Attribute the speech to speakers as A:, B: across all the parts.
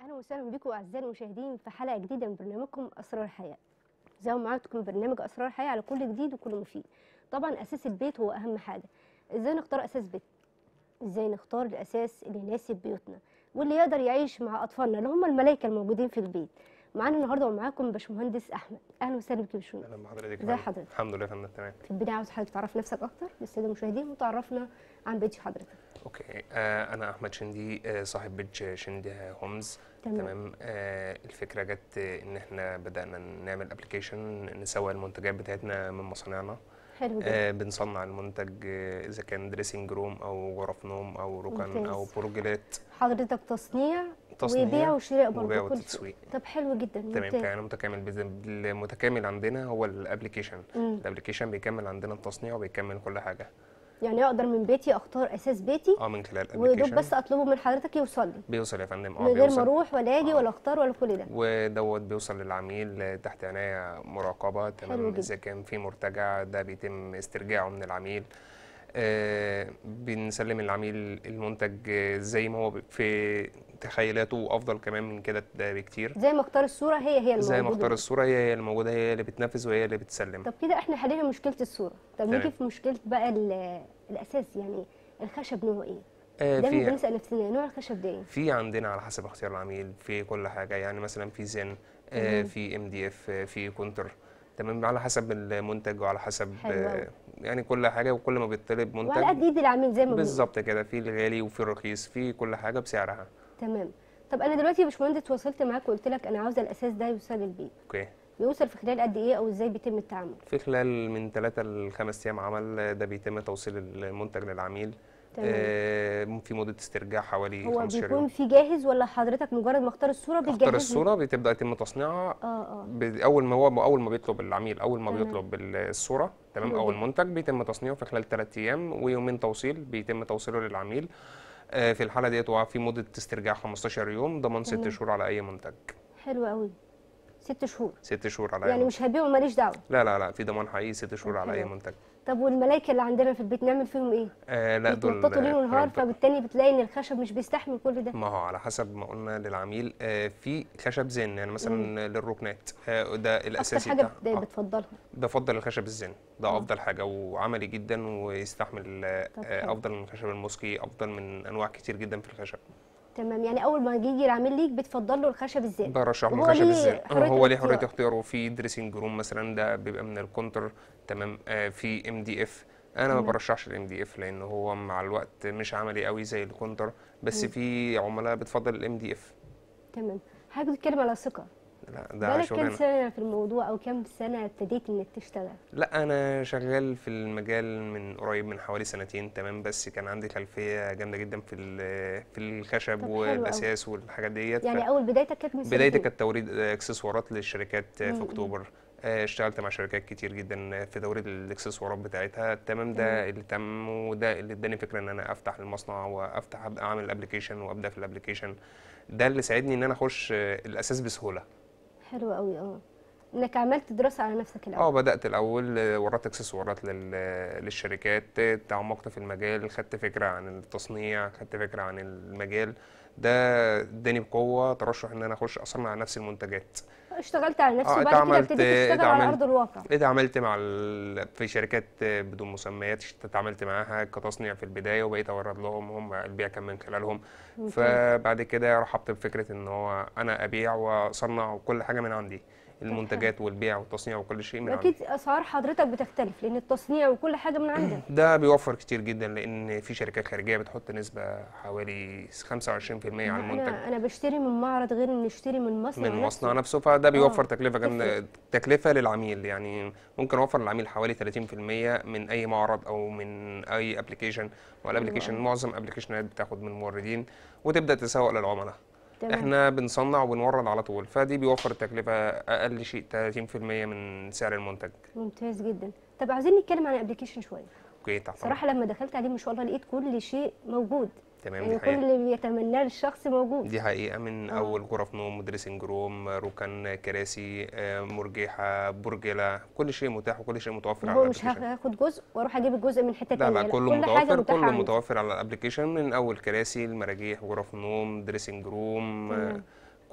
A: اهلا وسهلا بكم اعزائي المشاهدين في حلقه جديده من برنامجكم اسرار الحياه زي ما معاكم برنامج اسرار الحياه على كل جديد وكل مفيد طبعا اساس البيت هو اهم حاجه ازاي نختار اساس بيت ازاي نختار الاساس اللي يناسب بيوتنا واللي يقدر يعيش مع اطفالنا اللي هم الملائكه الموجودين في البيت معانا النهارده ومعاكم باشمهندس احمد اهلا وسهلا بك يا باشمهندس
B: اهلا بحضرتك يا
A: ازي
B: فندم.
A: حضرتك؟
B: الحمد لله يا فندم تمام
A: في البدايه عاوز حضرتك تعرف نفسك اكتر للساده المشاهدين وتعرفنا عن بيت حضرتك
B: اوكي آه انا احمد شندي آه صاحب بيج شندي هومز
A: تمام.
B: تمام آه الفكره جت آه، ان احنا بدانا نعمل ابلكيشن نسوق المنتجات بتاعتنا من مصانعنا
A: حلو جدا
B: آه بنصنع المنتج آه اذا كان دريسنج روم او غرف نوم او ركن
A: ممتاز.
B: او برجلات
A: حضرتك تصنيع,
B: تصنيع
A: وبيع وشراء برضه
B: وبيع
A: كل شيء.
B: وتسويق
A: طب حلو جدا
B: تمام
A: ممتاز.
B: كان متكامل بإذن- المتكامل عندنا هو الابلكيشن
A: مم.
B: الابلكيشن بيكمل عندنا التصنيع وبيكمل كل حاجه
A: يعني اقدر من بيتي اختار اساس بيتي
B: اه من خلال
A: ويا دوب
B: الابلكيشن
A: بس اطلبه من حضرتك يوصل لي
B: بيوصل يا فندم اه
A: من غير ما
B: بيوصل
A: اروح ولا اجي
B: آه.
A: ولا اختار ولا كل ده
B: ودوت بيوصل للعميل تحت عناية مراقبة
A: حلو
B: تمام
A: جدا.
B: إذا كان في مرتجع ده بيتم استرجاعه من العميل آه بنسلم العميل المنتج آه، زي ما هو في تخيلاته وأفضل كمان من كده ده بكتير
A: زي ما اختار الصوره هي هي
B: زي ما
A: الموجودة
B: اختار
A: دي.
B: الصورة هي هي الموجودة هي اللي بتنفذ وهي اللي بتسلم
A: طب كده احنا حلينا مشكله الصوره طب
B: تمام.
A: نيجي في مشكله بقى ال- الاساس يعني الخشب نوعه ايه
B: آه
A: دايما
B: في
A: بنسال نفسنا نوع الخشب ده ايه
B: في عندنا على حسب اختيار العميل في كل حاجة يعني مثلا في زن آه
A: تمام.
B: في ام دي اف في كونتر تمام على حسب المنتج وعلى حسب
A: حلو أوي.
B: آه يعني كل حاجة وكل ما بيطلب منتج
A: وعلى قد ايد العميل زي ما بنقول
B: بالظبط كده في الغالي وفي الرخيص في كل حاجه بسعرها
A: تمام طب انا دلوقتي يا باشمهندس وصلت معاك وقلت لك انا عاوزه الاساس ده يوصل البيت
B: اوكي
A: بيوصل في خلال قد ايه او ازاي بيتم التعامل
B: في خلال من 3 ل 5 ايام عمل ده بيتم توصيل المنتج للعميل
A: تمام.
B: آه في مده استرجاع حوالي
A: هو
B: 15
A: بيكون
B: يوم
A: في جاهز ولا حضرتك مجرد ما اختار الصوره بتجهز
B: اختار
A: لي؟
B: الصوره بتبدا يتم تصنيعها
A: اه اه
B: ب- اول ما هو اول ما بيطلب العميل اول ما
A: تمام.
B: بيطلب الصوره تمام
A: حلو
B: او
A: جدا.
B: المنتج بيتم تصنيعه في خلال 3 ايام ويومين توصيل بيتم توصيله للعميل آه في الحاله ديت هو في مده استرجاع 15 يوم ضمان 6
A: تمام.
B: شهور على اي منتج
A: حلو قوي ست شهور
B: 6 شهور على اي
A: يعني
B: منتج
A: مش هبيعه ماليش دعوه
B: لا لا لا في ضمان حقيقي ست شهور على اي
A: حلو.
B: منتج
A: طب والملايكه اللي عندنا في البيت نعمل فيهم ايه
B: آه لا دول
A: بيتنططوا ليل ونهار
B: رب-
A: فبالتالي بتلاقي ان الخشب مش بيستحمل كل ده
B: ما هو على حسب ما قلنا للعميل آه في خشب زن يعني مثلا للركنات آه ده
A: اكتر
B: الاساسي
A: حاجه
B: بتاع
A: بت-
B: آه
A: بتفضلها
B: بفضل الخشب الزن ده
A: آه.
B: افضل حاجه وعملي جدا ويستحمل آه
A: طب
B: آه،
A: حلو.
B: افضل من الخشب المسكي افضل من انواع كتير جدا في الخشب
A: تمام يعني اول ما يجي العميل ليك بتفضل له الخشب الزيت
B: برشح له
A: وهو
B: الخشب
A: ليه
B: الزن آه،
A: حرية
B: هو ليه حريه
A: الاختيار.
B: اختياره في دريسنج روم مثلا ده بيبقى من الكونتر تمام آه في ام دي اف انا ما
A: تمام.
B: برشحش الام دي اف لان هو مع الوقت مش عملي قوي زي الكونتر بس
A: مم.
B: في عملاء بتفضل الام دي اف
A: تمام حضرتك بتتكلم على ثقه
B: لا ده
A: بقالك كام
B: شغلانه
A: سنه في الموضوع او كام سنه ابتديت انك تشتغل
B: لا انا شغال في المجال من قريب من حوالي سنتين تمام بس كان عندي خلفيه جامده جدا في ال- في الخشب
A: طب حلو أوي.
B: والاساس والحاجات ديت
A: يعني
B: ف-
A: اول بدايتك كانت من
B: بدايتي
A: سنتين.
B: كانت توريد اكسسوارات للشركات
A: مم.
B: في اكتوبر آه، اشتغلت مع شركات كتير جدا في توريد الاكسسوارات بتاعتها تمام
A: تمام.
B: ده اللي تم وده اللي اداني فكره ان انا افتح المصنع وافتح ابدا اعمل الابلكيشن وابدا في الابلكيشن ده اللي ساعدني ان انا اخش آه، الاساس بسهوله
A: حلو قوي اه انك عملت دراسه على نفسك
B: اه
A: الاول
B: بدأت الأول آه، وردت اكسسوارات لل- للشركات آه، تعمقت في المجال خدت فكرة عن التصنيع خدت فكرة عن المجال ده اداني بقوة ترشح ان انا اخش اصنع نفس المنتجات
A: اشتغلت على نفسك
B: اه
A: وبعد كده
B: اتعاملت-
A: ابتديت تشتغل على
B: اتعاملت-
A: ارض الواقع
B: اتعاملت مع ال... في شركات آه، بدون مسميات اشت- اتعاملت معاها كتصنيع في البداية وبقيت اورد لهم هم البيع كان من خلالهم
A: ممتاز.
B: فبعد كده رحبت بفكرة ان هو انا ابيع واصنع كل حاجة من عندي المنتجات والبيع والتصنيع وكل شيء من عندي
A: اكيد اسعار حضرتك بتختلف لان التصنيع وكل حاجه من عندك
B: ده بيوفر كتير جدا لان في شركات خارجيه بتحط نسبه حوالي 25% على المنتج
A: انا انا بشتري من معرض غير اني اشتري من مصنع
B: من مصنع
A: نفسه.
B: نفسه فده بيوفر
A: آه،
B: تكلفه
A: تفرق.
B: جامده تكلفه للعميل يعني ممكن اوفر للعميل حوالي 30% من اي معرض او من اي ابلكيشن والابلكيشن
A: أوي.
B: معظم ابلكيشنات بتاخد من موردين وتبدا تسوق للعملاء
A: تمام
B: احنا بنصنع وبنورد على طول فدي بيوفر التكلفه اقل شيء 30% من سعر المنتج
A: ممتاز جدا طب عايزين نتكلم عن الابلكيشن شويه
B: اوكي تحت أمرك.
A: صراحه لما دخلت عليه ما شاء الله لقيت كل شيء موجود
B: تمام
A: يعني
B: دي
A: كل
B: حقيقه
A: اللي بيتمناه الشخص موجود
B: دي حقيقة من
A: آه.
B: أول غرف نوم دريسنج روم ركن كراسي آه، مرجحة برجلة كل شيء متاح وكل شيء متوفر على
A: هو مش
B: الابلكيشن
A: هاخد جزء واروح اجيب الجزء من حته
B: لا
A: تانية
B: لا كله
A: كل حاجه
B: متوفر
A: متاحه
B: كله
A: عندي.
B: متوفر على الابلكيشن من أول كراسي المراجيح غرف نوم دريسنج روم آه،
A: تمام.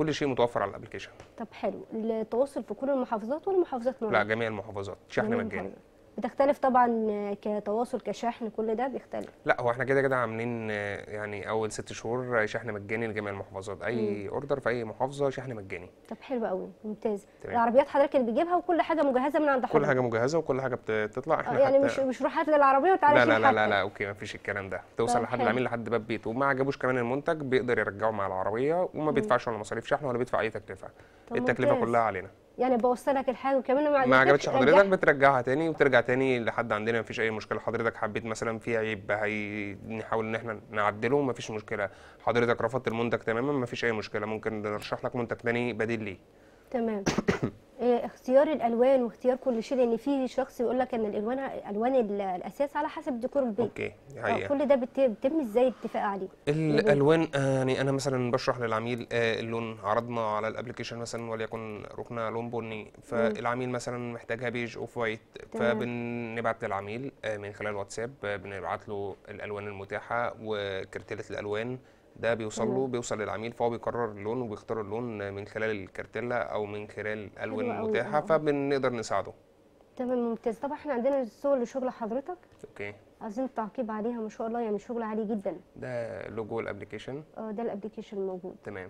B: كل شيء متوفر على الابلكيشن
A: طب حلو التواصل في كل المحافظات ولا محافظات
B: لا
A: معينة؟
B: جميع المحافظات شحن
A: جميع
B: مجاني
A: المحافظات. بتختلف طبعا كتواصل كشحن كل ده بيختلف
B: لا هو احنا كده كده عاملين آه، يعني اول ست شهور شحن مجاني لجميع المحافظات اي اوردر في اي محافظه شحن مجاني
A: طب حلو قوي ممتاز
B: تمام.
A: العربيات حضرتك اللي بتجيبها وكل حاجه مجهزه من عند حضرتك
B: كل حاجه مجهزه وكل حاجه بت- بتطلع
A: آه،
B: احنا
A: يعني
B: حتى
A: مش مش روح هات لي العربيه وتعالى
B: لا لا
A: شيل
B: لا لا,
A: حاجتك.
B: لا اوكي مفيش الكلام ده توصل
A: طيب
B: لحد
A: حلو.
B: العميل لحد باب بيته وما عجبوش كمان المنتج بيقدر يرجعه مع العربيه وما بيدفعش ولا مصاريف شحن ولا بيدفع اي تكلفه
A: طب
B: التكلفه
A: ممتاز.
B: كلها علينا
A: يعني بوصلك الحاجه وكمان ما
B: ما عجبتش حضرتك
A: رجعها.
B: بترجعها تاني وبترجع تاني لحد عندنا مفيش اي مشكله حضرتك حبيت مثلا في عيب هي نحاول ان احنا نعدله مفيش مشكله حضرتك رفضت المنتج تماما مفيش اي مشكله ممكن نرشح لك منتج تاني بديل ليه
A: تمام إيه، اختيار الالوان واختيار كل شيء لان في شخص يقول لك ان الالوان الوان ال- الاساس على حسب ديكور البيت
B: اوكي دي
A: آه،
B: حقيقه
A: كل ده بت- بيتم ازاي الاتفاق عليه
B: الالوان آه، يعني انا مثلا بشرح للعميل آه، اللون عرضنا على الابلكيشن مثلا وليكن ركنه لون بني فالعميل مثلا محتاجها بيج اوف وايت
A: تمام.
B: فبنبعت للعميل آه، من خلال واتساب آه، بنبعت له الالوان المتاحه وكرتله الالوان ده بيوصل له
A: تمام.
B: بيوصل للعميل فهو بيقرر اللون وبيختار اللون من خلال الكرتله او من خلال الالوان
A: حلو أوي،
B: المتاحه
A: آه.
B: فبنقدر نساعده
A: تمام ممتاز طبعا احنا عندنا صور لشغل حضرتك
B: اوكي
A: عايزين التعقيب عليها ما شاء الله يعني شغل عالي جدا
B: ده لوجو الابلكيشن
A: اه ده الابلكيشن موجود
B: تمام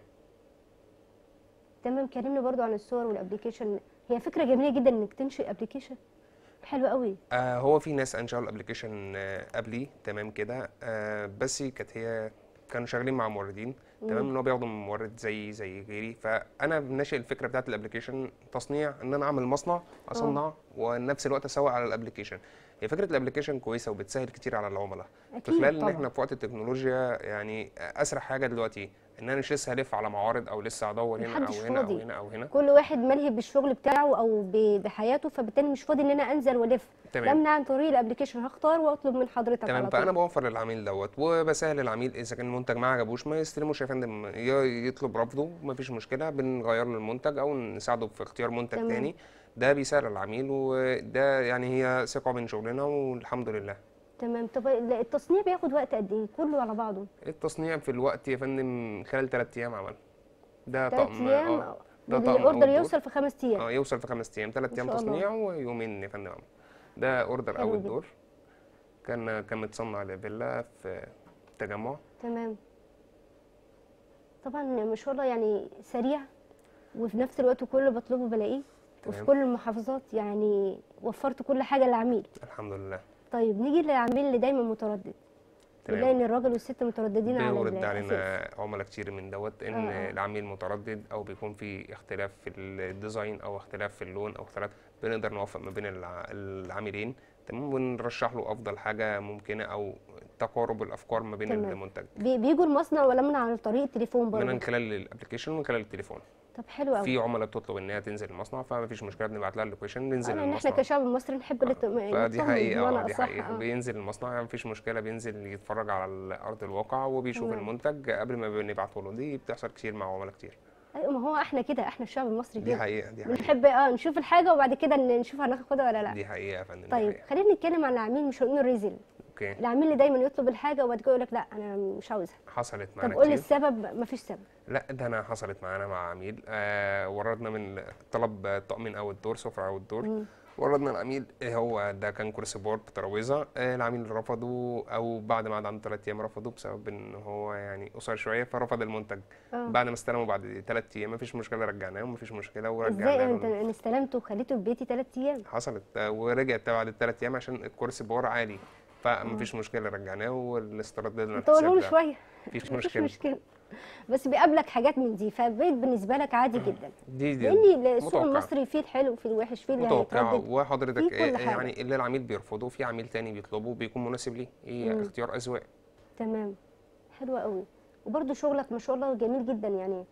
A: تمام كلمني برضو عن الصور والابلكيشن هي فكره جميله جدا انك تنشئ ابلكيشن حلو قوي
B: آه هو في ناس انشأوا الابلكيشن آه قبلي تمام كده آه بس كانت هي كانوا شغالين مع موردين تمام ان هو بياخدوا من مورد زي زي غيري فانا ناشئ الفكره بتاعت الابلكيشن تصنيع ان انا اعمل مصنع اصنع ونفس الوقت اسوق على الابلكيشن هي فكره الابلكيشن كويسه وبتسهل كتير على العملاء في
A: اكيد
B: خلال ان
A: طبعا
B: احنا في وقت التكنولوجيا يعني اسرع حاجه دلوقتي ان انا مش لسه هلف على معارض او لسه ادور هنا او
A: محدش
B: هنا او
A: فاضي.
B: هنا او هنا
A: كل واحد ملهي بالشغل بتاعه او ب- بحياته فبالتالي مش فاضي ان انا انزل والف
B: تمام.
A: لا من عن طريق الابلكيشن هختار واطلب من حضرتك
B: تمام
A: على
B: فانا
A: طول
B: بوفر للعميل دوت وبسهل العميل اذا كان المنتج ما عجبوش ما يستلموش يا فندم ي- يطلب رفضه مفيش مشكله بنغير له المنتج او نساعده في اختيار منتج
A: تمام.
B: تاني ده بيسهل العميل وده يعني هي ثقه بين شغلنا والحمد لله
A: تمام طب التصنيع بياخد وقت قد ايه كله على بعضه
B: التصنيع في الوقت يا فندم خلال 3 ايام عمل ده
A: ثلاث
B: طقم
A: ايام
B: اه ده طقم
A: الاوردر
B: أول دور.
A: يوصل في خمس ايام
B: اه يوصل في خمس ايام ثلاث
A: ما
B: ايام
A: شاء الله.
B: تصنيع ويومين يا فندم عمل ده اوردر
A: حلو
B: اول
A: جدا.
B: دور كان كان متصنع لفيلا في تجمع
A: تمام طبعا ما شاء الله يعني سريع وفي نفس الوقت كل اللي بطلبه بلاقيه وفي
B: تمام.
A: كل المحافظات يعني وفرت كل حاجه للعميل
B: الحمد لله
A: طيب نيجي للعميل اللي دايما متردد
B: تمام.
A: نلاقي ان الراجل والست مترددين على
B: بيورد
A: الاساس
B: علينا عملاء كتير من دوت ان
A: آه، آه.
B: العميل متردد او بيكون في اختلاف في الديزاين او اختلاف في اللون او اختلاف بنقدر نوفق ما بين الع- العاملين تمام ونرشح له افضل حاجه ممكنه او تقارب الافكار ما بين
A: تمام.
B: المنتج
A: بي- بيجوا المصنع ولا من عن طريق التليفون برضه
B: من خلال الابلكيشن ومن خلال التليفون
A: طب حلو قوي
B: في عملاء بتطلب ان هي تنزل المصنع فما فيش مشكله بنبعت لها اللوكيشن ننزل
A: لان احنا
B: المصنع
A: كشعب مصري نحب الات-
B: فدي
A: نطمن
B: حقيقة
A: بمعنى
B: اه دي
A: أصح،
B: حقيقة
A: آه.
B: بينزل المصنع مفيش مشكلة بينزل يتفرج على أرض الواقع وبيشوف
A: تمام.
B: المنتج قبل ما بنبعته له دي بتحصل كتير مع عملاء كتير
A: ايوه ما هو احنا كده احنا الشعب المصري
B: دي
A: كده
B: حقيقة دي حقيقة
A: بنحب اه نشوف الحاجه وبعد كده ن- نشوف هناخدها ولا لا
B: دي حقيقة يا فندم دي
A: طيب
B: حقيقة
A: خلينا نتكلم عن العميل مش هنقول الريزل
B: اوكي
A: العميل اللي دايما يطلب الحاجه وبعد كده يقول لك لا انا مش عاوزها
B: حصلت
A: طب
B: معانا
A: قول لي
B: كتير
A: السبب مفيش سبب
B: لا ده انا حصلت معانا مع عميل آه وردنا من طلب طقم او الدور سفرة او الدور
A: مم.
B: وردنا العميل إيه هو ده كان كرسي بورد ترابيزه آه العميل رفضه او بعد ما عدى عنده ثلاث ايام رفضه بسبب ان هو يعني قصير شويه فرفض المنتج
A: اه
B: بعد ما استلمه بعد ثلاث ايام مفيش مشكله رجعناه ومفيش مشكله ورجعنا
A: ازاي
B: له
A: انت انا استلمته وخليته في بيتي ثلاث ايام
B: حصلت آه، ورجعت بعد الثلاث ايام عشان الكرسي بور عالي فمفيش مشكله رجعناه والاسترداد لنا
A: طولوا له
B: الحساب ده
A: شويه
B: مفيش
A: مفيش
B: مشكله
A: مشكله بس بيقابلك حاجات من دي فالبيت بالنسبه لك عادي جدا
B: دي دي
A: لان السوق
B: متوقع.
A: المصري فيه الحلو فيه الوحش فيه اللي
B: متوقع
A: هيتردد
B: وحضرتك
A: في كل
B: آه،
A: حاجة.
B: يعني اللي العميل بيرفضه في عميل تاني بيطلبه بيكون مناسب ليه هي
A: مم.
B: اختيار اذواق
A: تمام حلوة قوي وبرده شغلك ما شاء الله جميل جدا يعني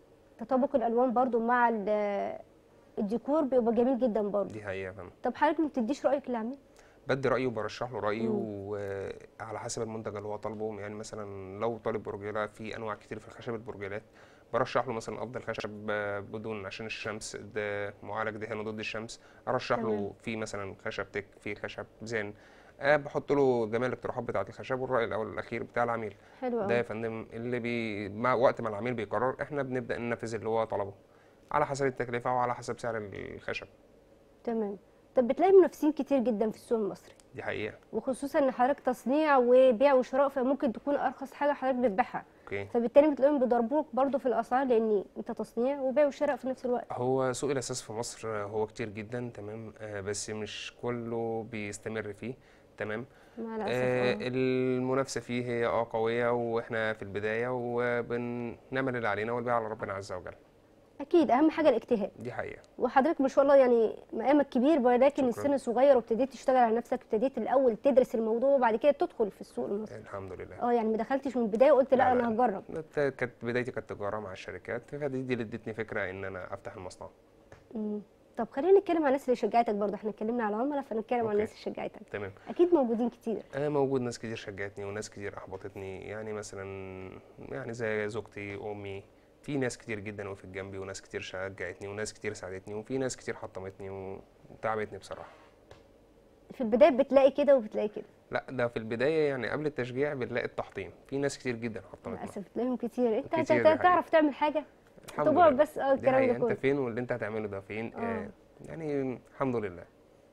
A: تطابق الالوان برضو مع ال- الديكور بيبقى جميل جدا برضو
B: دي حقيقه يا فندم
A: طب حضرتك ما بتديش رايك للعميل
B: بدي رايي وبرشح له رايي
A: مم.
B: وعلى حسب المنتج اللي هو طالبه يعني مثلا لو طالب برجيله في انواع كتير في الخشب البرجيلات برشح له مثلا افضل خشب آه، بدون عشان الشمس ده معالج دهانه ضد الشمس ارشح له
A: تمام.
B: في مثلا خشب تك في خشب زين آه بحط له جميع الاقتراحات بتاعه الخشب والراي الاول والاخير بتاع العميل
A: حلو
B: ده
A: قوي
B: يا فندم اللي بي مع وقت ما العميل بيقرر احنا بنبدا ننفذ اللي هو طلبه على حسب التكلفه وعلى حسب سعر الخشب
A: تمام طب بتلاقي منافسين كتير جدا في السوق المصري
B: دي حقيقه
A: وخصوصا ان حضرتك تصنيع وبيع وشراء فممكن تكون ارخص حاجه حضرتك بتبيعها
B: اوكي
A: فبالتالي بتلاقيهم بيضربوك برضو في الاسعار لان انت تصنيع وبيع وشراء في نفس الوقت
B: هو سوق الاساس في مصر هو كتير جدا تمام آه بس مش كله بيستمر فيه تمام
A: مع الاسف
B: آه
A: آه.
B: المنافسه فيه هي اه قويه واحنا في البدايه وبنعمل اللي علينا والباقي على ربنا عز وجل
A: اكيد اهم حاجه الاجتهاد
B: دي حقيقه
A: وحضرتك ما شاء الله يعني مقامك كبير ولكن
B: شكراً.
A: السن صغير وابتديت تشتغل على نفسك ابتديت الاول تدرس الموضوع وبعد كده تدخل في السوق المصري
B: الحمد لله
A: اه يعني ما دخلتش من البدايه وقلت لا,
B: لا،
A: انا
B: لا.
A: هجرب
B: كانت كانت بدايتي كانت تجاره مع الشركات فدي دي اللي ادتني فكره ان انا افتح المصنع
A: مم. طب خلينا نتكلم عن الناس اللي شجعتك برضه احنا اتكلمنا على العملاء فنتكلم عن
B: أوكي.
A: الناس اللي شجعتك
B: تمام
A: اكيد موجودين كتير
B: آه موجود ناس كتير شجعتني وناس كتير احبطتني يعني مثلا يعني زي زوجتي امي في ناس كتير جدا وقفت جنبي وناس كتير شجعتني وناس كتير ساعدتني وفي ناس كتير حطمتني وتعبتني بصراحه
A: في البدايه بتلاقي كده وبتلاقي كده
B: لا ده في البدايه يعني قبل التشجيع بنلاقي التحطيم في ناس كتير جدا حطمتنا
A: للاسف بتلاقيهم كتير انت
B: كتير،
A: انت
B: دي حقيقة.
A: تعرف تعمل حاجه
B: الحمد
A: طب
B: لله
A: اقعد بس اه
B: دي
A: الكلام
B: حقيقة
A: ده كله
B: انت فين واللي انت هتعمله ده فين
A: آه.
B: آه يعني الحمد لله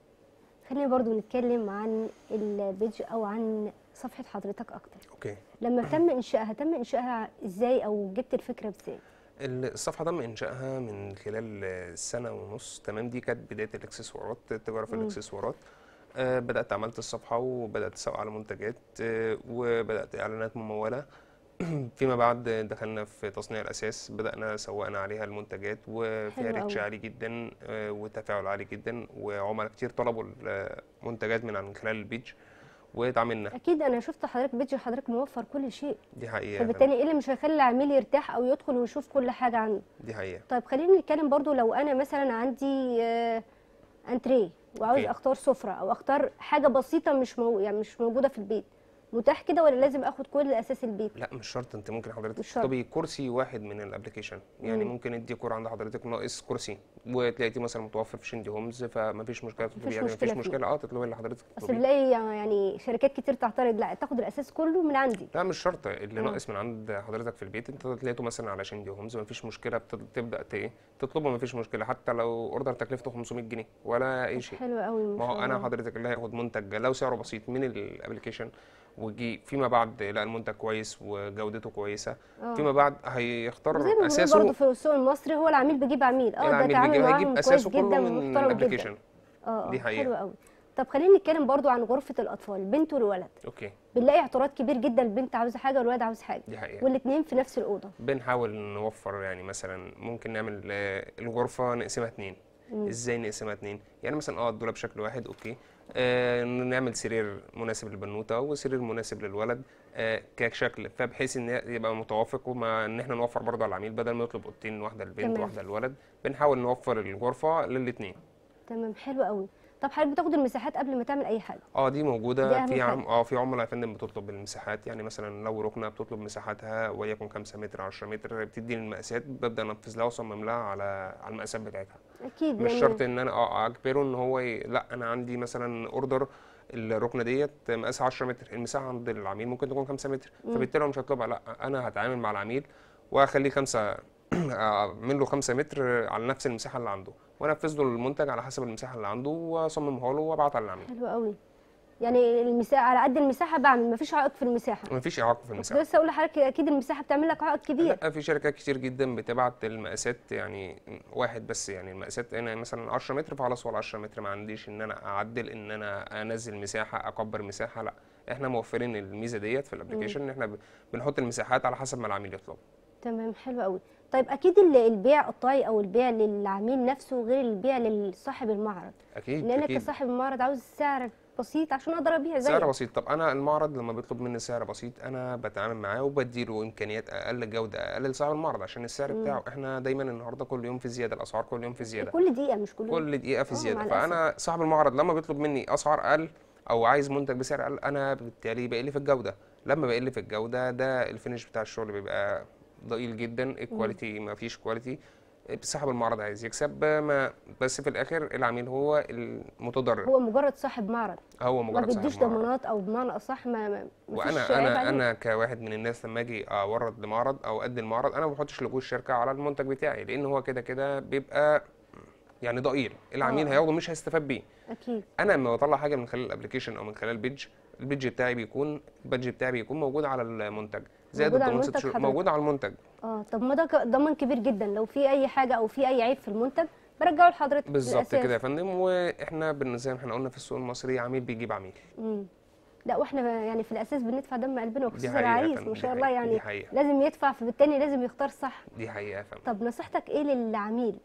A: خلينا برضو نتكلم عن البيج او عن صفحه حضرتك اكتر
B: اوكي
A: لما تم انشائها تم انشائها ازاي او جبت الفكره ازاي
B: الصفحة تم إنشائها من خلال سنة ونص تمام دي كانت بداية الإكسسوارات التجارة في
A: مم.
B: الإكسسوارات آه بدأت عملت الصفحة وبدأت أسوق على منتجات آه وبدأت إعلانات ممولة فيما بعد دخلنا في تصنيع الأساس بدأنا سوقنا عليها المنتجات وفيها
A: حلو
B: ريتش
A: أوي.
B: عالي جدا آه وتفاعل عالي جدا وعملاء كتير طلبوا المنتجات من عن خلال البيج واتعاملنا
A: اكيد انا شفت حضرتك بيج حضرتك موفر كل شيء
B: دي حقيقة
A: فبالتالي ايه اللي مش هيخلي العميل يرتاح او يدخل ويشوف كل حاجه عنه
B: دي حقيقة
A: طيب خلينا نتكلم برضو لو انا مثلا عندي آه، انتريه وعاوز
B: أوكي.
A: اختار سفره او اختار حاجه بسيطه مش مو... يعني مش موجوده في البيت متاح كده ولا لازم اخد كل اساس البيت
B: لا مش شرط انت ممكن حضرتك
A: مش شرط.
B: تطلبي كرسي واحد من الابلكيشن يعني
A: مم.
B: ممكن الديكور عند حضرتك ناقص كرسي وتلاقيه مثلا متوفر في شيندي هومز فمفيش مشكله تطلبي
A: مفيش
B: يعني
A: مشكلة
B: مفيش
A: فيه.
B: مشكله اه تطلبي اللي حضرتك
A: بس
B: تطلبيه
A: بنلاقي يعني شركات كتير تعترض لا تاخد الاساس كله من عندي
B: لا مش شرط اللي
A: آه.
B: ناقص من عند حضرتك في البيت انت لقيته مثلا على شيندي هومز مفيش مشكله بت- تبدا ت- ايه تطلبه مفيش مشكله حتى لو اوردر تكلفته 500 جنيه ولا اي شيء
A: حلو قوي
B: ما هو انا حضرتك اللي هياخد منتج لو سعره بسيط من الابلكيشن وجي فيما بعد لقى المنتج كويس وجودته كويسه فيما بعد هيختار
A: زي ما بنقول
B: اساسه
A: برضه في السوق المصري هو العميل بيجيب عميل اه ده
B: العميل
A: تعامل
B: بيجيب
A: معاهم
B: هيجيب
A: كويس
B: اساسه
A: جدا
B: كله من
A: ومحترم جدا
B: الابلكيشن
A: اه
B: دي
A: اه
B: حقيقة.
A: حلو قوي طب خلينا نتكلم برضو عن غرفه الاطفال بنت والولد
B: اوكي
A: بنلاقي اعتراض كبير جدا البنت عاوزه حاجه والولد عاوز حاجه
B: دي حقيقه
A: والاثنين في نفس الاوضه
B: بنحاول نوفر يعني مثلا ممكن نعمل آه، الغرفه نقسمها اتنين ازاي نقسمها اتنين يعني مثلا اه الدولاب شكل واحد اوكي آه نعمل سرير مناسب للبنوته وسرير مناسب للولد آه كشكل فبحيث ان يبقى متوافق ومع ان احنا نوفر برضه على العميل بدل ما يطلب اوضتين واحده للبنت
A: تمام.
B: واحده للولد بنحاول نوفر الغرفه للاثنين
A: تمام حلو قوي طب حضرتك بتاخد المساحات قبل ما تعمل اي حاجه
B: اه دي
A: دي
B: موجوده
A: أهم
B: في عم
A: حاجة.
B: اه في عملاء يا فندم بتطلب المساحات يعني مثلا لو ركنه بتطلب مساحاتها وليكن 5 متر 10 متر بتديني المقاسات ببدا انفذ لها واصمم لها على على المقاسات بتاعتها
A: اكيد
B: مش
A: لأن-
B: شرط ان انا اه اجبره ان هو ي... لا انا عندي مثلا اوردر الركنه ديت مقاسها 10 متر المساحه عند العميل ممكن تكون 5 متر فبالتالي هو مش هطلبها لا انا هتعامل مع العميل واخليه خمسة اعمل له 5 متر على نفس المساحه اللي عنده وانفذ له المنتج على حسب المساحه اللي عنده واصممها له وابعتها للعميل
A: حلو قوي يعني المساحه على قد المساحه بعمل مفيش عائق في المساحه
B: مفيش اعاقه في
A: كنت
B: المساحه
A: لسه اقول لحضرتك اكيد المساحه بتعمل لك عائق كبير
B: لا في شركات كتير جدا بتبعت المقاسات يعني واحد بس يعني المقاسات انا مثلا 10 متر فخلاص ولا 10 متر ما عنديش ان انا اعدل ان انا انزل مساحه اكبر مساحه لا احنا موفرين الميزه ديت في الابلكيشن ان احنا ب- بنحط المساحات على حسب ما العميل يطلب
A: تمام حلو قوي طيب اكيد ال- البيع قطاعي او البيع للعميل نفسه غير البيع لصاحب المعرض
B: اكيد
A: لانك
B: اكيد
A: كصاحب المعرض عاوز سعر بسيط عشان اقدر ابيع زيك
B: سعر بسيط طب انا المعرض لما بيطلب مني سعر بسيط انا بتعامل معاه وبديله امكانيات اقل جوده اقل لصاحب المعرض عشان السعر بتاعه احنا دايما النهارده كل يوم في زياده الاسعار كل يوم في زياده
A: كل دقيقه مش كل يوم.
B: كل دقيقه في
A: آه،
B: زياده
A: مع
B: فانا صاحب المعرض لما بيطلب مني اسعار اقل او عايز منتج بسعر اقل انا بالتالي بقل في الجوده لما بقل في الجوده ده الفينش بتاع الشغل بيبقى ضئيل جدا الكواليتي ما فيش كواليتي صاحب المعرض عايز يكسب ما بس في الاخر العميل هو المتضرر
A: هو مجرد صاحب معرض
B: هو
A: ما
B: مجرد
A: بيديش
B: صاحب معرض
A: ضمانات او بمعنى اصح ما ما ما فيش
B: وانا
A: عيب
B: انا
A: عليه.
B: انا كواحد من الناس لما اجي اورد لمعرض او ادي المعرض انا ما بحطش لوجو الشركه على المنتج بتاعي لان هو كده كده بيبقى يعني ضئيل العميل
A: آه.
B: هياخده مش هيستفاد بيه
A: اكيد
B: انا لما بطلع حاجه من خلال الابلكيشن او من خلال البيج البيج بتاعي بيكون البادج بتاعي بيكون موجود على المنتج زائد
A: موجود على
B: الضمان ست
A: المنتج
B: شهور
A: حضرتك.
B: موجود على المنتج
A: اه طب ما ده ك- ضمان كبير جدا لو في اي حاجه او في اي عيب في المنتج برجعه لحضرتك
B: بالظبط
A: الأساس.
B: كده يا فندم واحنا بن- زي ما احنا قلنا في السوق المصري عميل بيجيب عميل
A: مم. لا واحنا يعني في الاساس بندفع دم قلبنا
B: دي
A: وخصوصا
B: حقيقة يا
A: العريس
B: فندم،
A: ما
B: دي
A: شاء الله
B: حقيقة، دي
A: يعني
B: حقيقة.
A: لازم يدفع فبالتالي لازم يختار صح
B: دي حقيقه يا فندم
A: طب نصيحتك ايه للعميل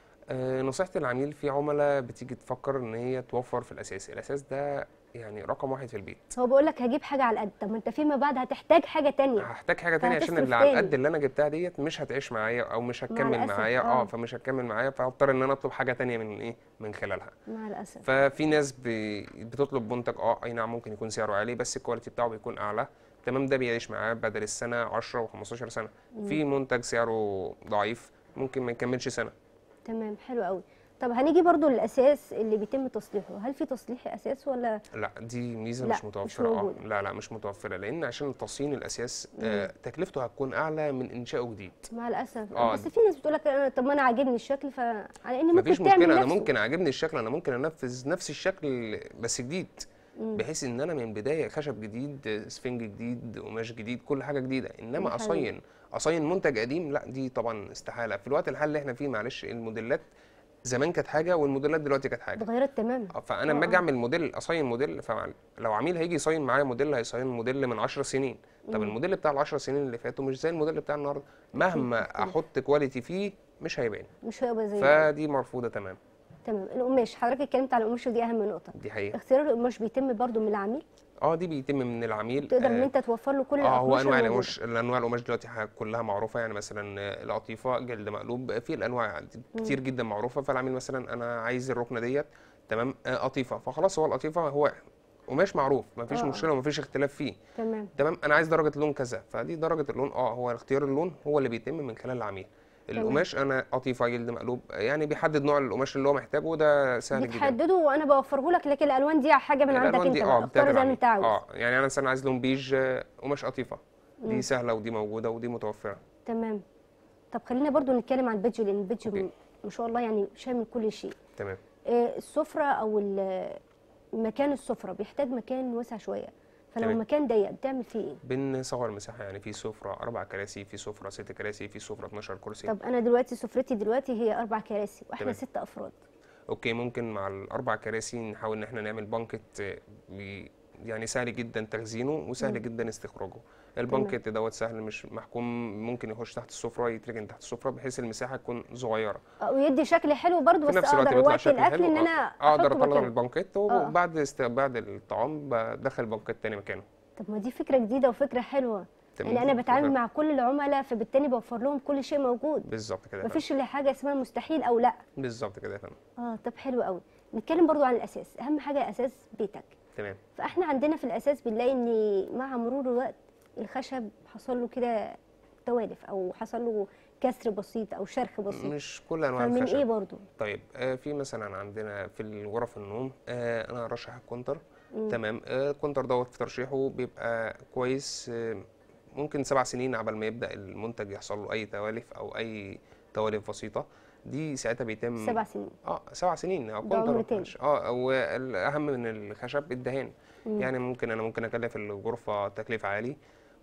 B: آه، نصيحتي للعميل في عملاء بتيجي تفكر ان هي توفر في الاساس الاساس ده يعني رقم واحد في البيت
A: هو بيقول لك هجيب حاجه على القد طب ما انت فيما بعد هتحتاج حاجه تانية
B: هحتاج حاجه تانية عشان
A: فهتصرف
B: اللي على
A: تاني.
B: القد اللي انا جبتها ديت مش هتعيش معايا او مش هتكمل
A: الأسف،
B: معايا
A: آه.
B: اه فمش هتكمل معايا فهضطر ان انا اطلب حاجه تانية من ايه من خلالها
A: مع الاسف
B: ففي ناس بي- بتطلب منتج اه اي نعم ممكن يكون سعره عالي بس الكواليتي بتاعه بيكون اعلى تمام ده بيعيش معاه بدل السنه 10 و15 سنه في منتج سعره ضعيف ممكن ما يكملش سنه
A: تمام حلو قوي طب هنيجي برضو للاساس اللي بيتم تصليحه هل في تصليح اساس ولا
B: لا دي ميزه
A: لا،
B: مش
A: مش
B: متوفره اه
A: موجودة.
B: لا لا مش متوفره لان عشان تصين الاساس آه تكلفته هتكون اعلى من انشائه جديد
A: مع الاسف
B: آه.
A: بس في ناس بتقول لك أنا- طب ما انا عاجبني الشكل فعلى ان ممكن
B: مفيش
A: تعمل
B: مشكله انا
A: نفسه.
B: ممكن عاجبني الشكل انا ممكن انفذ نفس الشكل بس جديد
A: مم.
B: بحيث ان انا من البدايه خشب جديد سفنج جديد قماش جديد كل حاجه جديده انما
A: حقيقي.
B: اصين اصين منتج قديم لا دي طبعا استحاله في الوقت الحالي اللي احنا فيه معلش الموديلات زمان كانت حاجه والموديلات دلوقتي كانت حاجه
A: اتغيرت تماما
B: آه، فانا لما
A: آه،
B: اجي
A: آه.
B: اعمل موديل اصين موديل فلو عميل هيجي يصين معايا موديل هيصين موديل من 10 سنين طب
A: مم.
B: الموديل بتاع ال 10 سنين اللي فاتوا مش زي الموديل بتاع النهارده مهما
A: أكيد.
B: احط كواليتي فيه مش هيبان
A: مش هيبقى زي
B: فدي مرفوضه تمام
A: تمام القماش حضرتك اتكلمت على القماش ودي اهم نقطه
B: دي حقيقه
A: اختيار القماش بيتم برضو من العميل
B: اه دي بيتم من العميل
A: تقدر ان
B: آه،
A: انت توفر له كل
B: اه هو
A: الاقماش
B: انواع
A: الموجودة.
B: القماش الانواع القماش دلوقتي ح- كلها معروفه يعني مثلا آه، القطيفه جلد مقلوب في الانواع دي كتير جدا معروفه فالعميل مثلا انا عايز الركنه ديت تمام آه، قطيفه فخلاص هو القطيفه هو قماش معروف مفيش
A: آه.
B: مشكله ومفيش اختلاف فيه
A: تمام
B: تمام انا عايز درجه لون كذا فدي درجه اللون اه هو اختيار اللون هو اللي بيتم من خلال العميل القماش انا قطيفه جلد مقلوب يعني بيحدد نوع القماش اللي هو محتاجه وده سهل جدا
A: بتحدده وانا بوفره لك لكن الالوان دي حاجه من عندك
B: الالوان
A: انت
B: دي
A: بقى
B: اه
A: اختار
B: بتاعت
A: زي ما انت
B: العميل
A: عاوز
B: اه يعني انا مثلا عايز لون بيج آه، قماش قطيفه
A: مم.
B: دي سهله ودي موجوده ودي متوفره
A: تمام طب خلينا برضو نتكلم عن البيدج لان البيدج
B: أوكي.
A: م- ما شاء الله يعني شامل كل شيء
B: تمام
A: آه، السفره او ال- مكان السفره بيحتاج مكان واسع شويه فلو
B: تمام.
A: مكان ضيق بتعمل فيه ايه
B: بنصغر المساحه يعني في سفره اربع كراسي في سفره ست كراسي في سفره 12 كرسي
A: طب انا دلوقتي سفرتي دلوقتي هي اربع كراسي واحنا
B: تمام.
A: ست افراد
B: اوكي ممكن مع الاربع كراسي نحاول ان احنا نعمل بانكت آه، بي- يعني سهل جدا تخزينه وسهل
A: مم.
B: جدا استخراجه البانكت دوت سهل مش محكوم ممكن يخش تحت السفره يتركن تحت السفره بحيث المساحه تكون صغيره
A: آه، ويدي شكل حلو برضو
B: في
A: بس
B: نفس الوقت
A: اقدر
B: بيطلع
A: وقت
B: شكل
A: الاكل
B: حلو
A: ان
B: آه،
A: انا
B: اقدر
A: احطه
B: اطلع
A: مكانه
B: البانكيت
A: آه.
B: وبعد است... بعد الطعام بدخل البانكيت تاني مكانه
A: طب ما دي فكره جديده وفكره حلوه
B: تمام.
A: يعني انا بتعامل
B: فكرة-
A: مع كل العملاء فبالتالي بوفر لهم كل شيء موجود
B: بالظبط كده يا فندم.
A: مفيش اللي حاجه اسمها مستحيل او لا
B: بالظبط كده يا فندم
A: اه طب حلو قوي نتكلم برضو عن الاساس اهم حاجه اساس بيتك
B: تمام
A: فاحنا عندنا في الاساس بنلاقي ان مع مرور الوقت الخشب حصل له كده توالف او حصل له كسر بسيط او شرخ بسيط
B: مش كل انواع
A: فمن
B: الخشب
A: ايه برضو
B: طيب آه في مثلا عندنا في غرف النوم آه انا ارشح الكونتر تمام آه الكونتر دوت في ترشيحه بيبقى كويس آه ممكن سبع سنين قبل ما يبدا المنتج يحصل له اي توالف او اي توالف بسيطه دي ساعتها بيتم
A: سبع سنين
B: اه سبع سنين اه
A: ده عمر
B: كونتر
A: تاني.
B: مش- اه والاهم من الخشب الدهان يعني ممكن انا ممكن اكلف الغرفه تكليف عالي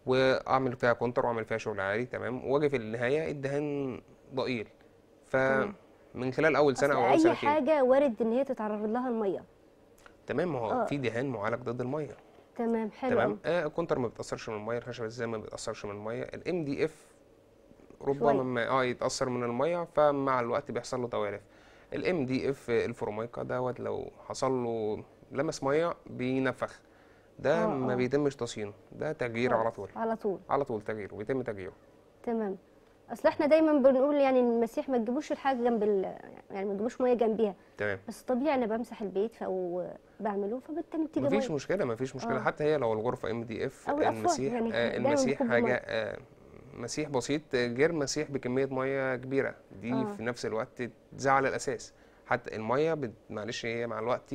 B: واعمل فيها كونتر واعمل فيها شغل عالي تمام واجي في النهايه الدهان ضئيل فمن خلال اول سنه
A: أصل
B: او اول
A: اي
B: سنتين
A: حاجه وارد ان هي تتعرض لها الميه
B: تمام ما هو
A: آه.
B: في دهان معالج ضد الميه
A: تمام حلو
B: تمام
A: قوي
B: آه الكونتر ما بيتاثرش من الميه الخشب ازاي ما بيتاثرش من الميه الام دي اف
A: شوية.
B: ربما ما اه يتاثر من الميه فمع الوقت بيحصل له توالف الام دي اف الفورمايكا دوت لو حصل له لمس ميه بينفخ ده
A: آه،
B: ما
A: آه.
B: بيتمش تصينه ده تغيير على
A: خالص،
B: طول
A: على طول
B: على طول تغيير وبيتم تغييره
A: تمام اصل احنا دايما بنقول يعني المسيح ما تجيبوش الحاجه جنب ال... يعني ما تجيبوش ميه جنبيها
B: تمام
A: بس طبيعي انا بمسح البيت او بعمله فبالتالي بتيجي
B: مفيش
A: ميه
B: مشكله مفيش مشكله
A: آه.
B: حتى هي لو الغرفه ام دي اف
A: أو الأطفال،
B: المسيح
A: يعني
B: آه
A: دايماً
B: المسيح
A: بيكون
B: حاجه
A: بمية.
B: آه مسيح بسيط غير مسيح بكميه ميه كبيره دي
A: آه.
B: في نفس الوقت تزعل الاساس حتى الميه بت... معلش هي مع الوقت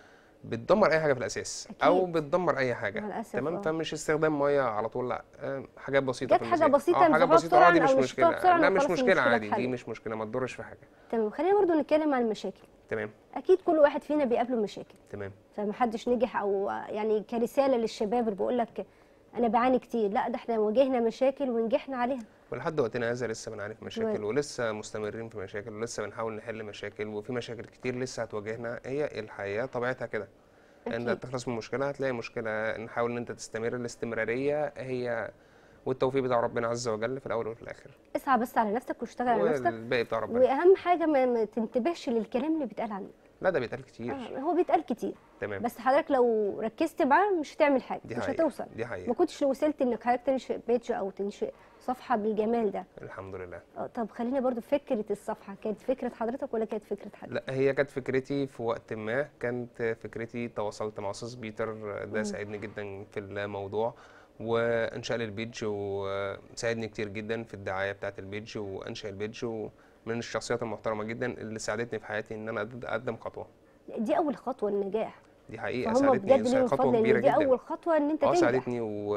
B: بتدمر اي حاجه في الاساس او
A: أكيد.
B: بتدمر اي حاجه
A: مع الأسف،
B: تمام
A: آه.
B: فمش استخدام ميه على طول لا آه، حاجات بسيطه
A: جت
B: في
A: حاجة
B: المسيح.
A: بسيطة
B: اه حاجات
A: نمسحوها
B: بسيطه اه دي
A: بسرعة
B: مش
A: أو نشطبها
B: مشكله
A: بسرعة
B: لا
A: وخلاص
B: مش مشكله
A: المشكلة
B: عادي دي
A: اتحلت.
B: مش مشكله ما تضرش في حاجه
A: تمام خلينا برضو نتكلم عن المشاكل
B: تمام
A: اكيد كل واحد فينا بيقابله مشاكل
B: تمام
A: فمحدش نجح او يعني كرساله للشباب اللي بقول لك انا بعاني كتير لا ده احنا واجهنا مشاكل ونجحنا عليها
B: ولحد وقتنا هذا لسه بنعاني في مشاكل
A: و-
B: ولسه مستمرين في مشاكل ولسه بنحاول نحل مشاكل وفي مشاكل كتير لسه هتواجهنا هي الحياة طبيعتها كده انت
A: أكيد.
B: تخلص من مشكلة هتلاقي مشكلة نحاول ان انت تستمر الاستمرارية هي والتوفيق بتاع ربنا عز وجل في الاول وفي الاخر
A: اسعى بس على نفسك واشتغل على نفسك
B: والباقي بتاع ربنا
A: واهم حاجه ما, ما تنتبهش للكلام اللي بيتقال عنك
B: لا ده بيتقال كتير
A: آه هو بيتقال كتير
B: تمام
A: بس حضرتك لو ركزت معاه مش هتعمل حاجه
B: دي
A: مش
B: حقيقة
A: هتوصل
B: دي
A: ما
B: حقيقة
A: كنتش وصلت انك حضرتك تنشئ بيج او تنشئ صفحه بالجمال ده
B: الحمد لله
A: آه طب خلينا برضو فكره الصفحه كانت فكره حضرتك ولا كانت فكره حد
B: لا هي كانت فكرتي في وقت ما كانت فكرتي تواصلت مع استاذ بيتر ده
A: مم.
B: ساعدني جدا في الموضوع وانشا لي البيج وساعدني كتير جدا في الدعايه بتاعه البيج وانشا البيج ومن الشخصيات المحترمه جدا اللي ساعدتني في حياتي ان انا أقد- اقدم خطوه
A: دي اول خطوه للنجاح
B: دي حقيقه
A: فهم
B: ساعدتني
A: بجد ليهم
B: خطوه
A: فضل
B: كبيره
A: ان دي
B: جدا
A: اول خطوه ان انت
B: اه
A: تنجح
B: ساعدتني و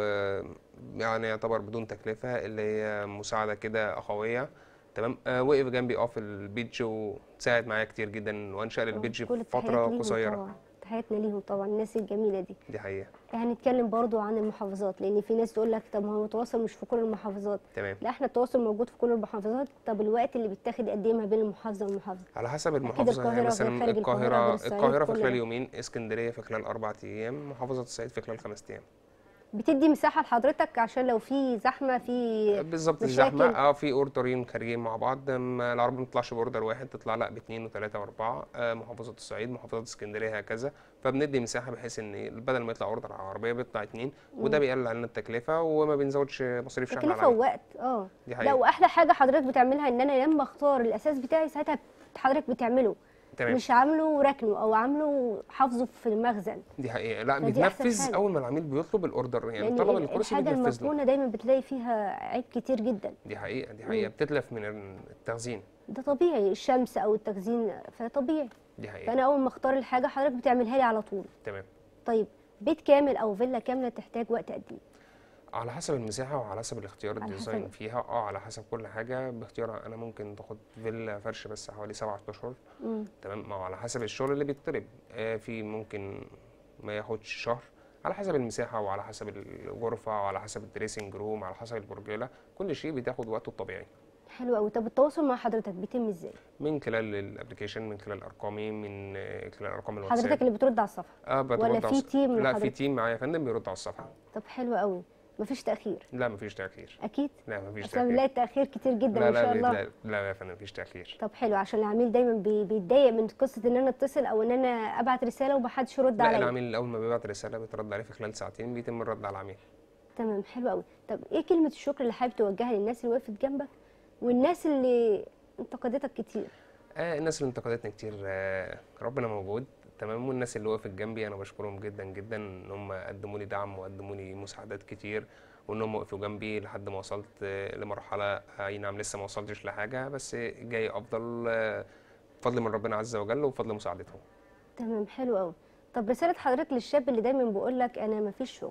B: يعني يعتبر بدون تكلفه اللي هي مساعده كده اخويه تمام آه وقف جنبي اه في البيج وساعد معايا كتير جدا وانشا لي البيج
A: كل
B: في
A: التحيات
B: فتره
A: ليهم
B: قصيره
A: طبعا تحياتنا ليهم طبعا الناس الجميله دي
B: دي حقيقه
A: هنتكلم برضو عن المحافظات لان في ناس تقول لك طب ما هو التواصل مش في كل المحافظات
B: تمام
A: لا احنا التواصل موجود في كل المحافظات طب الوقت اللي بيتاخد قد ايه ما بين المحافظه والمحافظه
B: على حسب المحافظة
A: القاهرة
B: يعني
A: غير
B: مثلا
A: خارج القاهرة غير
B: القاهرة
A: الصعيد،
B: القاهرة في
A: كل
B: خلال
A: ده.
B: يومين اسكندرية في خلال أربع أيام محافظة الصعيد في خلال خمس أيام
A: بتدي مساحه لحضرتك عشان لو في زحمه في
B: بالظبط
A: مشاكل.
B: الزحمة اه في اوردرين خارجين مع بعض أما العربية ما بتطلعش باوردر واحد تطلع لا باثنين وثلاثة وأربعة آه محافظة الصعيد محافظة اسكندرية هكذا فبندي مساحة بحيث إن بدل ما يطلع اوردر على العربية بيطلع اتنين وده بيقلل علينا التكلفة وما بنزودش مصاريف شحن على
A: تكلفه
B: العميل
A: ووقت اه
B: دي
A: لا
B: حقيقة
A: واحلى حاجه حضرتك بتعملها ان انا لما اختار الاساس بتاعي ساعتها حضرتك بتعمله
B: تمام
A: مش عامله ركنه او عامله حافظه في المخزن
B: دي حقيقة لا
A: فدي أحسن
B: بيتنفذ
A: حاجة.
B: أول ما العميل بيطلب الاوردر يعني
A: لان
B: طلب
A: ال-
B: الكرسي
A: الحاجه
B: بيتنفذ له
A: المضمونه دايما بتلاقي فيها عيب كتير جدا
B: دي حقيقة دي حقيقة بتتلف من التخزين
A: ده طبيعي الشمس او التخزين فطبيعي
B: دي حقيقة
A: فانا اول ما اختار الحاجه حضرتك بتعملها لي على طول
B: تمام
A: طيب بيت كامل او فيلا كامله تحتاج وقت قد ايه
B: على حسب المساحة وعلى حسب الاختيار
A: على
B: الديزاين
A: حسب-
B: فيها اه على حسب كل حاجة باختيارها انا ممكن تاخد فيلا فرش بس حوالي سبعة اشهر
A: مم.
B: تمام ما هو على حسب الشغل اللي بيطلب آه في ممكن ما ياخدش شهر على حسب المساحة وعلى حسب الغرفة وعلى حسب الدريسنج روم على حسب البرجولة كل شيء بتاخد وقته الطبيعي
A: حلو قوي طب التواصل مع حضرتك بيتم ازاي
B: من خلال الابلكيشن من خلال ارقامي من آه، خلال ارقام الواتساب
A: حضرتك اللي بترد على الصفحه
B: اه برد
A: ولا
B: على
A: في
B: الص-
A: تيم
B: لا في
A: لحضرتك؟
B: تيم معايا يا فندم بيرد على الصفحة
A: طب حلو قوي مفيش تاخير
B: لا مفيش تأخير
A: اكيد
B: لا مفيش
A: اصلا بنلاقي
B: تأخير
A: التاخير كتير جدا
B: لا
A: ما شاء
B: لا
A: الله
B: لا لا يا فندم مفيش تأخير
A: طب حلو عشان العميل دايما بي- بيتضايق من قصه ان انا اتصل او ان انا ابعت رساله ومحدش يرد
B: لا
A: عليا
B: العميل اول ما بيبعت رساله بيترد عليه في خلال ساعتين بيتم الرد على العميل
A: تمام حلو قوي طب ايه كلمه الشكر اللي حابب توجهها للناس اللي وقفت جنبك والناس اللي انتقدتك كتير
B: آه الناس اللي انتقدتني كتير آه ربنا موجود تمام والناس اللي وقفت جنبي انا بشكرهم جدا جدا ان هم قدموا لي دعم وقدموا لي مساعدات كتير وان هم وقفوا جنبي لحد ما وصلت آه لمرحله اي نعم لسه ما وصلتش لحاجه بس جاي افضل آه بفضل من ربنا عز وجل وبفضل مساعدتهم
A: تمام حلو قوي طب رساله حضرتك للشاب اللي دايما بيقول لك انا مفيش شغل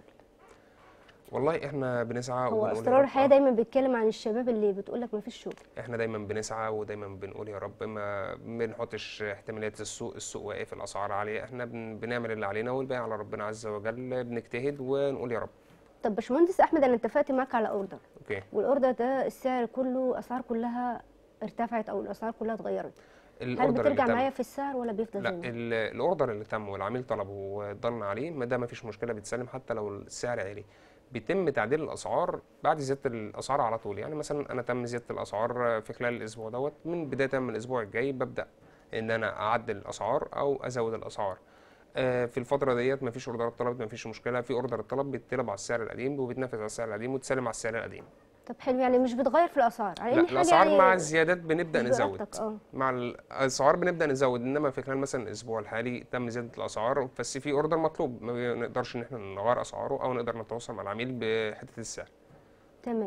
B: والله احنا بنسعى
A: هو
B: وبنقول يا
A: اسرار
B: رب
A: الحياه
B: آه.
A: دايما بيتكلم عن الشباب اللي بتقول لك مفيش شغل
B: احنا دايما بنسعى ودايما بنقول يا رب ما بنحطش احتماليات السوق السوق واقف الاسعار عاليه احنا بن بنعمل اللي علينا والباقي على ربنا عز وجل بنجتهد ونقول يا رب
A: طب باشمهندس احمد انا اتفقت معاك على اوردر
B: اوكي
A: والاوردر ده السعر كله اسعار كلها ارتفعت او الاسعار كلها اتغيرت هل
B: الاوردر اللي
A: بترجع
B: تم
A: معايا في السعر ولا بيفضل
B: لا
A: زي ما هو؟
B: ال- الاوردر اللي تم والعميل طلبه وضلنا عليه ما ده ما فيش مشكله بيتسلم حتى لو السعر عالي بيتم تعديل الاسعار بعد زياده الاسعار على طول يعني مثلا انا تم زياده الاسعار في خلال الاسبوع دوت من بدايه من الاسبوع الجاي ببدا ان انا اعدل الاسعار او ازود الاسعار آه، في الفترة ديت مفيش اوردرات طلبت مفيش مشكلة في اوردر الطلب بيتطلب على السعر القديم وبيتنفذ على السعر القديم وتسلم على السعر القديم
A: طب حلو يعني مش بتغير في الاسعار على
B: لا
A: ان حاجه
B: الاسعار
A: يعني
B: مع الزيادات بنبدا
A: مش
B: نزود
A: براحتك، اه
B: مع الاسعار بنبدا نزود انما في خلال مثلا الاسبوع الحالي تم زياده الاسعار بس في اوردر مطلوب ما بنقدرش ان احنا نغير اسعاره او نقدر نتواصل مع العميل بحته السعر
A: تمام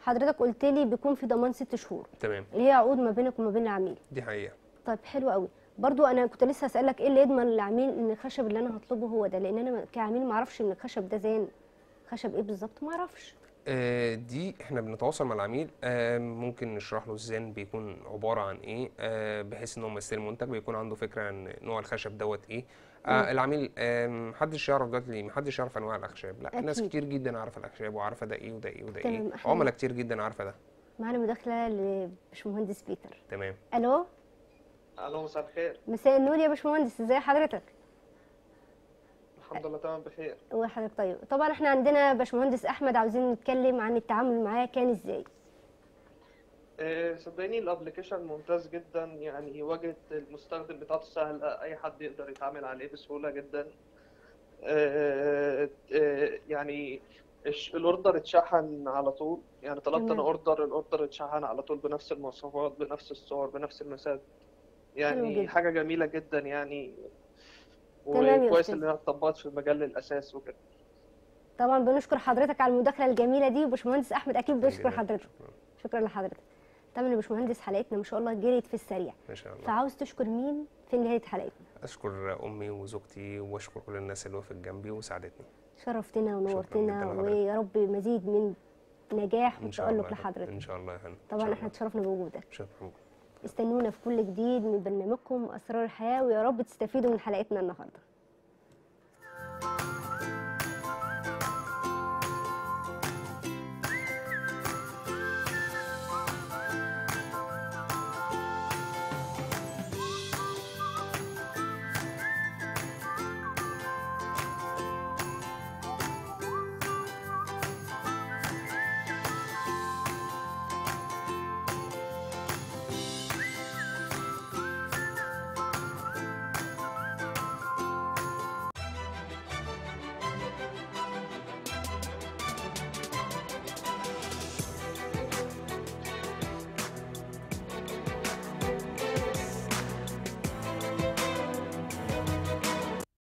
A: حضرتك قلت لي بيكون في ضمان ست شهور
B: تمام
A: اللي هي عقود ما بينك وما بين العميل
B: دي حقيقه
A: طيب حلو قوي برضو انا كنت لسه هسالك ايه اللي يضمن العميل ان الخشب اللي انا هطلبه هو ده لان انا كعميل ما اعرفش ان الخشب ده زين خشب ايه بالظبط ما اعرفش
B: آه، دي احنا بنتواصل مع العميل آه، ممكن نشرح له الزان بيكون عبارة عن ايه آه، بحيث ان هو لما يستلم المنتج بيكون عنده فكرة عن نوع الخشب دوت ايه آه، العميل آه، محدش يعرف دلوقتي محدش يعرف انواع الاخشاب لا ناس
A: أكيد.
B: كتير جدا عارفه الاخشاب وعارفه ده ايه وده ايه وده
A: تمام،
B: ايه
A: إحنا-
B: عملاء كتير جدا عارفه ده
A: معانا مداخله لباشمهندس بيتر
B: تمام
A: الو
C: الو مساء الخير
A: مساء النور يا باشمهندس ازي حضرتك
C: الحمد لله تمام بخير
A: وحضرتك طيب طبعا احنا عندنا باشمهندس احمد عاوزين نتكلم عن التعامل معاه كان ازاي
C: إيه، صدقني الابلكيشن ممتاز جدا يعني واجهة المستخدم بتاعته سهلة اي حد يقدر يتعامل عليه بسهولة جدا إيه، إيه، يعني الش- الاوردر اتشحن على طول يعني طلبت
A: تمام.
C: انا اوردر الاوردر اتشحن على طول بنفس المواصفات بنفس الصور بنفس المسافة
A: حلو
C: يعني
A: جدا.
C: حاجة جميلة جدا يعني
A: تمام يا
C: وكويس
A: أستاذ.
C: انها اتطبقت في مجال الاساس وكده
A: طبعا بنشكر حضرتك على المداخله الجميله دي وباشمهندس احمد اكيد بيشكر
B: جدا.
A: حضرتك شكرا لحضرتك طبعا يا باشمهندس حلقتنا ما شاء الله جريت في السريع
B: ما شاء الله
A: فعاوز تشكر مين في نهايه حلقتنا
B: اشكر امي وزوجتي واشكر كل الناس اللي وقفت جنبي وساعدتني
A: شرفتنا
B: جداً
A: ونورتنا
B: لحضرتك.
A: ويا رب مزيد من نجاح
B: ان شاء
A: وتألق
B: الله يا فندم.
A: لحضرتك
B: ان شاء الله يا فندم إن
A: طبعا
B: شاء
A: احنا
B: الله.
A: اتشرفنا بوجودك
B: شكرا
A: استنونا في كل جديد من برنامجكم اسرار الحياه ويا رب تستفيدوا من حلقتنا النهارده